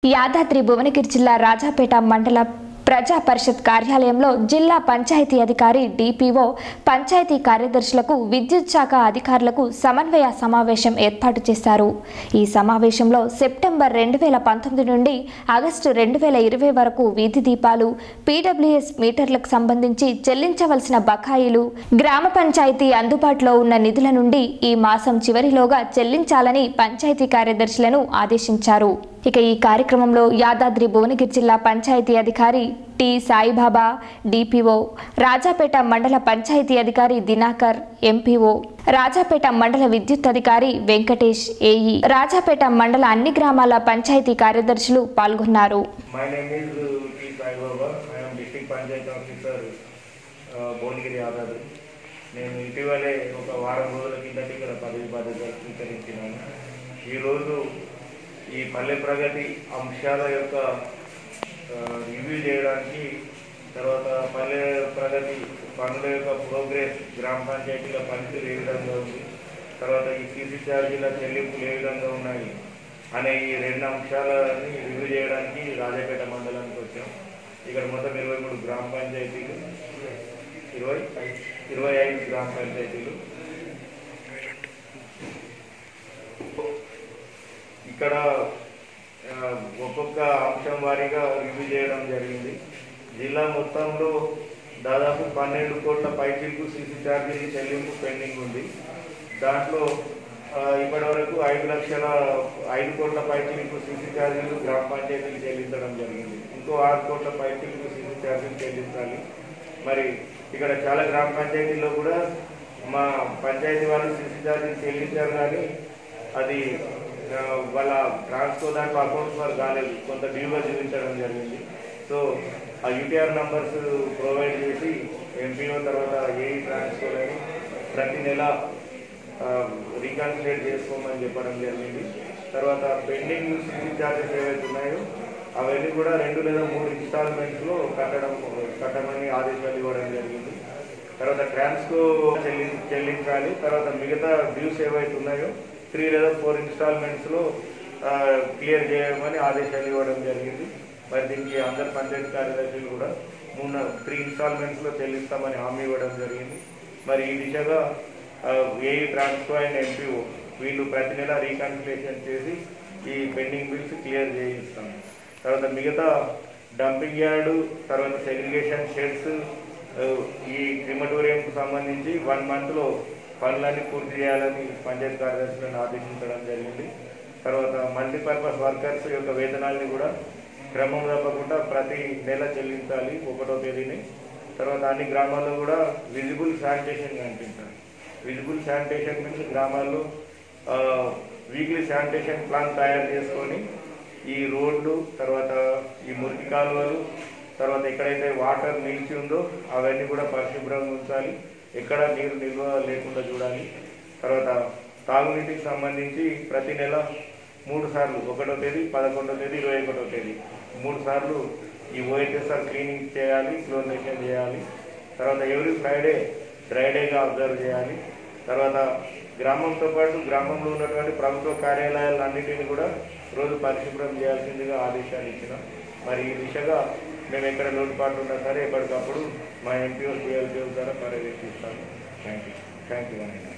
యాదాద్రి భువనగిరి జిల్లా రాజాపేట మండల ప్రజా పరిషత్ కార్యాలయంలో జిల్లా పంచాయతీ అధికారి డిపిఓ పంచాయతీ కార్యదర్శులకు విద్యుత్ శాఖ అధికారులకు సమన్వయ సమావేశం ఏర్పాటు చేశారు ఈ సమావేశంలో సెప్టెంబర్ రెండు వేల పంతొమ్మిది నుండి ఆగస్టు రెండు వేల ఇరవై వరకు వీధి దీపాలు పీడబ్ల్యూఎస్ మీటర్లకు సంబంధించి చెల్లించవలసిన బకాయిలు గ్రామ పంచాయతీ అందుబాటులో ఉన్న నిధుల నుండి ఈ మాసం చివరిలోగా చెల్లించాలని పంచాయతీ కార్యదర్శులను ఆదేశించారు ఇక ఈ కార్యక్రమంలో యాదాద్రి భువనగిరి జిల్లా పంచాయతీ అధికారి టి సాయిబాబా డిపిఓ రాజాపేట మండల పంచాయతీ అధికారి దినాకర్ ఎంపీఓ రాజాపేట మండల విద్యుత్ అధికారి వెంకటేష్ ఏఈ రాజాపేట మండల అన్ని గ్రామాల పంచాయతీ కార్యదర్శులు పాల్గొన్నారు My name is uh, T. Sai Baba. I am district panchayat officer Bhuvanagiri Yadadri నేను ఇటీవలే ఒక వారం రోజుల కిందట ఇక్కడ పదవి బాధ్యత స్వీకరించినాను ఈరోజు ఈ పల్లె ప్రగతి అంశాల యొక్క రివ్యూ చేయడానికి తర్వాత పల్లె ప్రగతి పనుల యొక్క ప్రోగ్రెస్ గ్రామ పంచాయతీల పనితీరు ఏ విధంగా ఉంది తర్వాత ఈ సీసీ ఛార్జీల చెల్లింపులు ఏ విధంగా ఉన్నాయి అనే ఈ రెండు అంశాలని రివ్యూ చేయడానికి రాజాపేట మండలానికి వచ్చాం ఇక్కడ మొత్తం ఇరవై మూడు గ్రామ పంచాయతీలు ఇరవై ఇరవై ఐదు గ్రామ పంచాయతీలు ఇక్కడ ఆ, ఒక్కొక్క అంశం వారీగా రివ్యూ చేయడం జరిగింది జిల్లా మొత్తంలో దాదాపు పన్నెండు కోట్ల పైచీలకు సీసీ ఛార్జీలు చెల్లింపు పెండింగ్ ఉంది దాంట్లో ఆ, ఇప్పటివరకు ఐదు లక్షల ఐదు కోట్ల పైచీలకు సీసీ ఛార్జీలు గ్రామ పంచాయతీలు చెల్లించడం జరిగింది ఇంకో ఆరు కోట్ల పైచీలకు సీసీ ఛార్జీలు చెల్లించాలి మరి ఇక్కడ చాలా గ్రామ పంచాయతీల్లో కూడా మా పంచాయతీ వాళ్ళు సీసీ ఛార్జీలు చెల్లించారు కానీ అది ఆ, వాళ్ళ ట్రాన్స్ఫర్ దాంట్లో అకౌంట్స్ వారు కాలేదు కొంత డ్యూగా చూపించడం జరిగింది సో ఆ యూటీఆర్ నంబర్స్ ప్రొవైడ్ చేసి ఎంపీఓ తర్వాత ఏఈ ట్రాన్స్ఫర్ అని ప్రతి నెల రీకాన్సిలేట్ చేసుకోమని చెప్పడం జరిగింది తర్వాత పెండింగ్ సీసీ ఛార్జెస్ ఏవైతే ఉన్నాయో అవన్నీ కూడా రెండు లేదా మూడు ఇన్స్టాల్మెంట్స్లో కట్టడం కట్టమని ఆదేశాలు ఇవ్వడం జరిగింది తర్వాత ట్రాన్స్కో చెల్లి చెల్లించాలి తర్వాత మిగతా డ్యూస్ ఏవైతే ఉన్నాయో త్రీ లేదా ఫోర్ ఇన్స్టాల్మెంట్స్లో క్లియర్ చేయమని ఆదేశాలు ఇవ్వడం జరిగింది మరి దీనికి అందరు పంచాయతీ కార్యదర్శులు కూడా మూడు త్రీ ఇన్స్టాల్మెంట్స్లో చెల్లిస్తామని హామీ ఇవ్వడం జరిగింది మరి ఈ దిశగా ఏఈ ట్రాన్స్కో అండ్ ఎంపీఓ వీళ్ళు ప్రతి నెల రీకన్సిలేషన్ చేసి ఈ పెండింగ్ బిల్స్ క్లియర్ చేయిస్తాం తర్వాత మిగతా డంపింగ్ యార్డు తర్వాత సెగ్రిగేషన్ షెడ్స్ ఈ క్రిమటోరియంకు సంబంధించి వన్ మంత్లో పనులన్నీ పూర్తి చేయాలని పంచాయతీ కార్యదర్శులను ఆదేశించడం జరిగింది తర్వాత మల్టీపర్పస్ వర్కర్స్ యొక్క వేతనాల్ని కూడా క్రమం తప్పకుండా ప్రతి నెల చెల్లించాలి ఒకటో తేదీని తర్వాత అన్ని గ్రామాల్లో కూడా విజిబుల్ శానిటేషన్ కనిపించాలి విజిబుల్ శానిటేషన్ మీన్స్ గ్రామాల్లో వీక్లీ శానిటేషన్ ప్లాన్ తయారు చేసుకొని ఈ రోడ్లు తర్వాత ఈ మురికి కాలువలు తర్వాత ఎక్కడైతే వాటర్ నిలిచి ఉందో అవన్నీ కూడా పరిశుభ్రంగా ఉంచాలి ఎక్కడ నీరు నిల్వ లేకుండా చూడాలి తర్వాత తాగునీటికి సంబంధించి ప్రతి నెల మూడు సార్లు ఒకటో తేదీ పదకొండో తేదీ ఇరవై ఒకటో తేదీ మూడు సార్లు ఈ ఓఎస్ఎస్ఆర్ క్లీనింగ్ చేయాలి క్లోరినేషన్ చేయాలి తర్వాత ఎవ్రీ ఫ్రైడే డ్రై డేగా అబ్జర్వ్ చేయాలి తర్వాత గ్రామంతో పాటు గ్రామంలో ఉన్నటువంటి ప్రభుత్వ కార్యాలయాలు అన్నింటినీ కూడా రోజు పరిశుభ్రం చేయాల్సిందిగా ఆదేశాలు ఇచ్చిన మరి ఈ దిశగా మేము ఎక్కడ లోటుపాట్లు ఉన్నా సరే ఎప్పటికప్పుడు మా ఎంపీఓ డిఎల్పీఓ ద్వారా పర్యవేక్షిస్తాము థ్యాంక్ యూ థ్యాంక్ యూ అండి